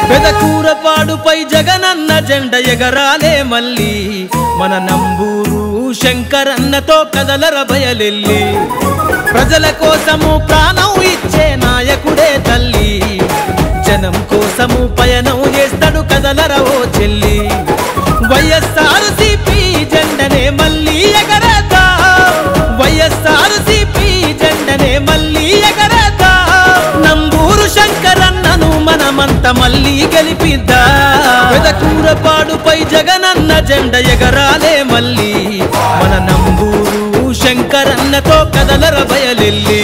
పెదకూరపాడుపై జగనన్న జెండ ఎగరాలే మళ్ళీ మన నంబూరు శంకరన్నతో కదలర బయలెల్లి ప్రజల కోసము ప్రాణం ఇచ్చే నాయకుడే తల్లి జనం కోసము పయనం చేస్తాడు కదలర ఓ చెల్లి వైఎస్ఆర్ సిపి జెండనే మళ్ళీ ఎగరేదా వైఎస్ఆర్ సిపి జెండనే మళ్ళీ ఎగరేదా నంబూరు శంకరన్నను మనమంత మళ్ళీ గెలిపిద్దా పెదకూరపాడుపై జగనన్న జెండ ఎగరాలే మళ్ళీ మన నంబూరు శంకరన్నతో కదలర బయలెల్లి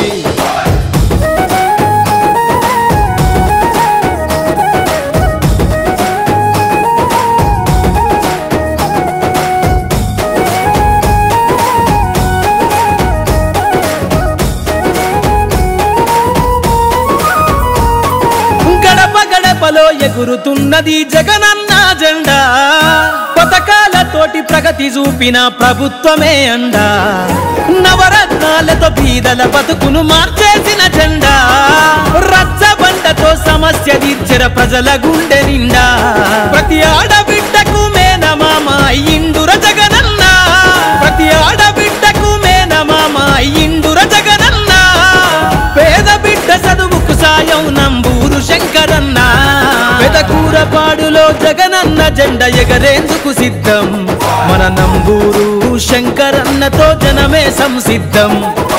గడప గడపలో ఎగురుతున్నది జగనన్న జెండా పథకాలతోటి ప్రగతి చూపిన ప్రభుత్వమే అండా నవరత్నాలతో బీదల బతుకును మార్చేసిన జెండా రచ్చబండతో సమస్య తీర్చిన ప్రజల గుండె నిండా ప్రతి ఆడబిడ్డకు మేనమామ అయ్యిండుర జగనన్న ప్రతి ఆడబిడ్డకు మేనమామ అయ్యిండుర జగనన్న పేద బిడ్డ చదువుకు సాయం నంబూరు శంకరన్న పెదకూరపాడులో జగనన్న జెండ ఎగరేందుకు సిద్ధం మన నంబూరు శంకరన్నతో జనమే సంసిద్ధం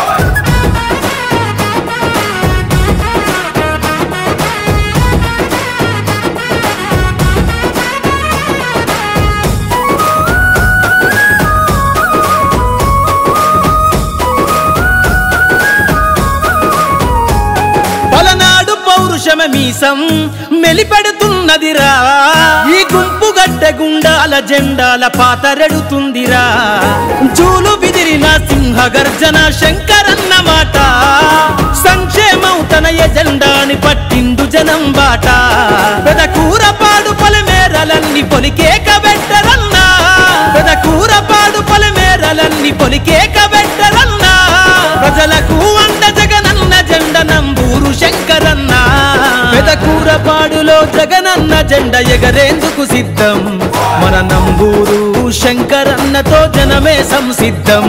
పలనాడు పౌరుషమ మీసం మెలిపెడుతున్నదిరా ఈ గుంపు గడ్డ గుండాల జెండాల పాతరెడుతుందిరా జూలు బిదిరిన సింహ గర్జన శంకరన్న మాట సంక్షేమం తన ఎజెండాని పట్టిండు జనం బాట పెదకూర పాడు పలమేరలన్నీ పొలికేక పెట్టరన్నా పెదకూర పాడు పలమేరలన్నీ పొలికేక పెట్టరన్నా ప్రజలకు అండ జగనన్న జెండ నంబూరు శంకరన్న పెదకూరపాడులో జగనన్న జెండ ఎగరేందుకు సిద్ధం మన నంబూరు శంకరన్నతో జనమే సంసిద్ధం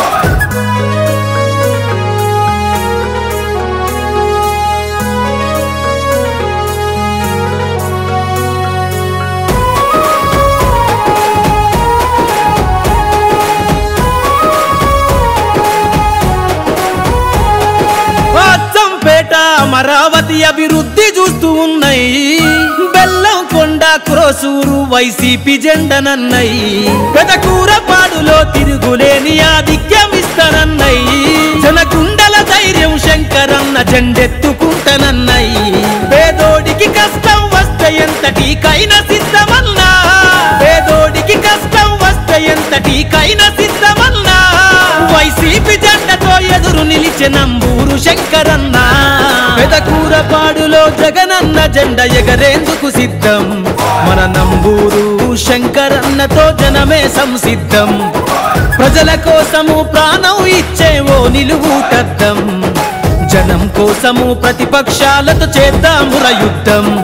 అచ్చంపేట అమరావతి అభివృద్ధి చూస్తూ ఉన్నాయి బెల్లం కొండ క్రోసూరు వైసీపీ జెండనన్నయి పెదకూరపాడులో తిరుగులేని ఆధిక్యం ఇస్తానన్నయి జనకుండల ధైర్యం శంకరన్న జెండెత్తుకుంటానన్నయి పేదోడికి కష్టం వస్తే ఎంతటికైనా సిద్ధమన్నా పేదోడికి కష్టం వస్తే ఎంతటికైనా సిద్ధమన్నా వైసీపీ జెండతో ఎదురు నిలిచే నంబూరు శంకరన్న పెదకూరపాడులో జగనన్న జెండ ఎగరేందుకు సిద్ధం మన నంబూరు శంకరన్నతో జనమే సంసిద్ధం ప్రజల కోసము ప్రాణం ఇచ్చేవో నిలువుటద్దం జనం కోసము ప్రతిపక్షాలతో చేద్దాముర యుద్ధం